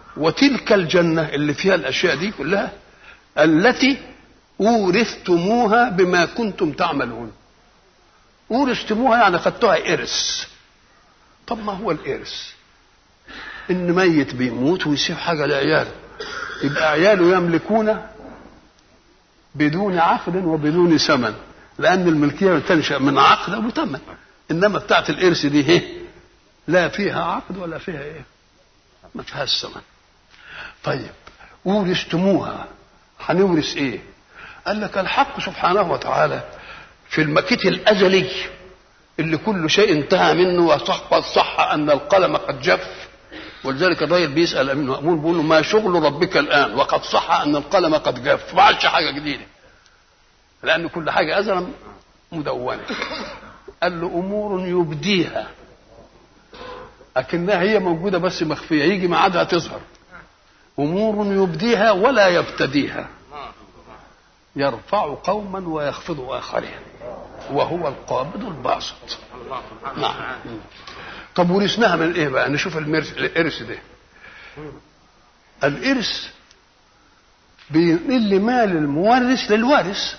وتلك الجنة اللي فيها الأشياء دي كلها التي أورثتموها بما كنتم تعملون أورثتموها يعني خدتوها إرث طب ما هو الإرث إن ميت بيموت ويسيب حاجة لعياله يبقى عياله يملكون بدون عقد وبدون ثمن لأن الملكية تنشأ من عقد أو ثمن إنما بتاعت الإرث دي هي لا فيها عقد ولا فيها إيه ما فيهاش ثمن طيب ورثتموها هنورث ايه قال لك الحق سبحانه وتعالى في المكيت الازلي اللي كل شيء انتهى منه وصح صح ان القلم قد جف ولذلك الراجل بيسال امين مامون بيقول له ما شغل ربك الان وقد صح ان القلم قد جف ما عادش حاجه جديده لان كل حاجه ازلا مدونه قال له امور يبديها لكنها هي موجوده بس مخفيه يجي ميعادها تظهر امور يبديها ولا يبتديها يرفع قوما ويخفض اخرين وهو القابض الباسط نعم طب ورثناها من ايه بقى نشوف المرس الارث ده الارث بينقل مال المورث للوارث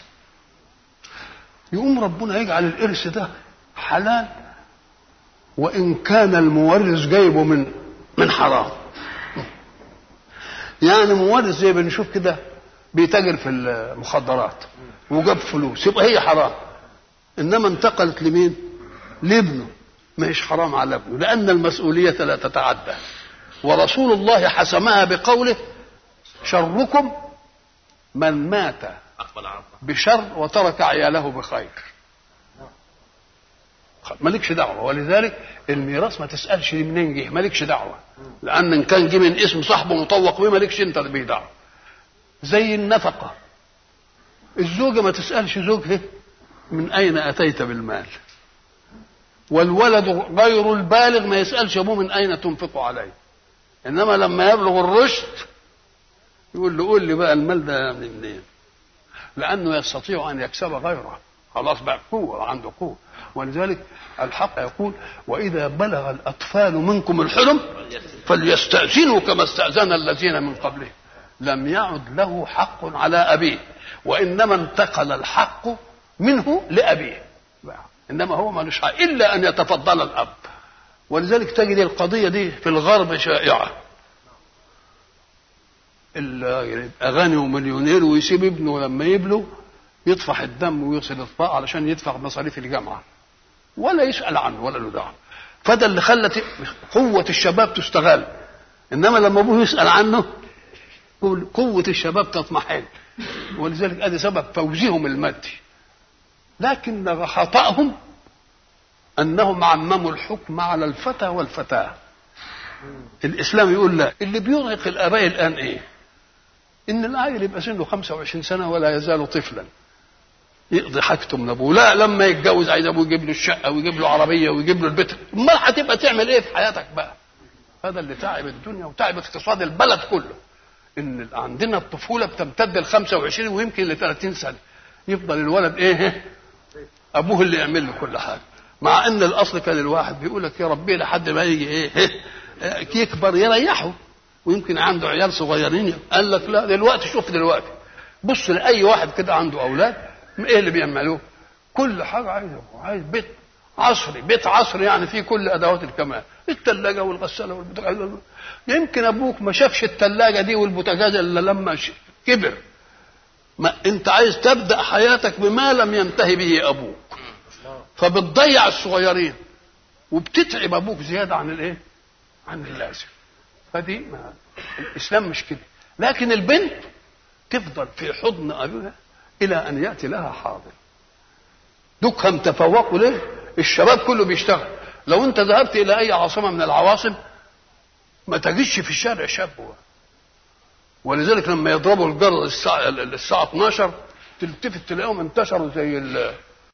يقوم ربنا يجعل الارث ده حلال وان كان المورث جايبه من من حرام يعني مورث زي بنشوف كده بيتاجر في المخدرات وجاب فلوس يبقى هي حرام انما انتقلت لمين لابنه ما هيش حرام على ابنه لان المسؤوليه لا تتعدى ورسول الله حسمها بقوله شركم من مات بشر وترك عياله بخير مالكش دعوه ولذلك الميراث ما تسالش منين جه مالكش دعوه لان ان كان جه من اسم صاحبه مطوق بيه مالكش انت بيه دعوه زي النفقه الزوجه ما تسالش زوجها من اين اتيت بالمال والولد غير البالغ ما يسالش ابوه من اين تنفق عليه انما لما يبلغ الرشد يقول له قول لي بقى المال ده منين لانه يستطيع ان يكسب غيره خلاص بقى قوه عنده قوه ولذلك الحق يقول واذا بلغ الاطفال منكم الحلم فليستاذنوا كما استاذن الذين من قبلهم لم يعد له حق على ابيه وانما انتقل الحق منه لابيه انما هو ملوش حق الا ان يتفضل الاب ولذلك تجد القضيه دي في الغرب شائعه يبقى غني ومليونير ويسيب ابنه لما يبلغ يطفح الدم ويغسل الطاقة علشان يدفع مصاريف الجامعة ولا يسأل عنه ولا له دعوة فده اللي خلت قوة الشباب تستغل إنما لما أبوه يسأل عنه قوة الشباب تطمحن ولذلك ادي سبب فوزهم المادي لكن خطأهم أنهم عمموا الحكم على الفتى والفتاة الإسلام يقول لا اللي بيرهق الآباء الآن إيه إن العيل يبقى سنه 25 سنة ولا يزال طفلا يقضي حاجته من ابوه لا لما يتجوز عايز ابوه يجيب له الشقه ويجيب له عربيه ويجيب له البيت امال هتبقى تعمل ايه في حياتك بقى هذا اللي تعب الدنيا وتعب اقتصاد البلد كله ان عندنا الطفوله بتمتد ل 25 ويمكن ل 30 سنه يفضل الولد ايه ابوه اللي يعمل له كل حاجه مع ان الاصل كان الواحد بيقول لك يا ربي لحد ما يجي ايه يكبر يريحه ويمكن عنده عيال صغيرين قال لك لا دلوقتي شوف دلوقتي بص لاي واحد كده عنده اولاد ايه اللي بيعملوه كل حاجه عايز عايز بيت عصري بيت عصري يعني فيه كل ادوات الكمال الثلاجه والغساله والبوتاجاز يمكن ابوك ما شافش الثلاجه دي والبوتاجاز الا لما كبر ما انت عايز تبدا حياتك بما لم ينتهي به ابوك فبتضيع الصغيرين وبتتعب ابوك زياده عن الايه عن اللازم فدي ما الاسلام مش كده لكن البنت تفضل في حضن ابوها الى ان ياتي لها حاضر دكهم تفوقوا ليه الشباب كله بيشتغل لو انت ذهبت الى اي عاصمه من العواصم ما تجدش في الشارع شاب هو ولذلك لما يضربوا الجرس الساعه الساعه 12 تلتفت تلاقيهم انتشروا زي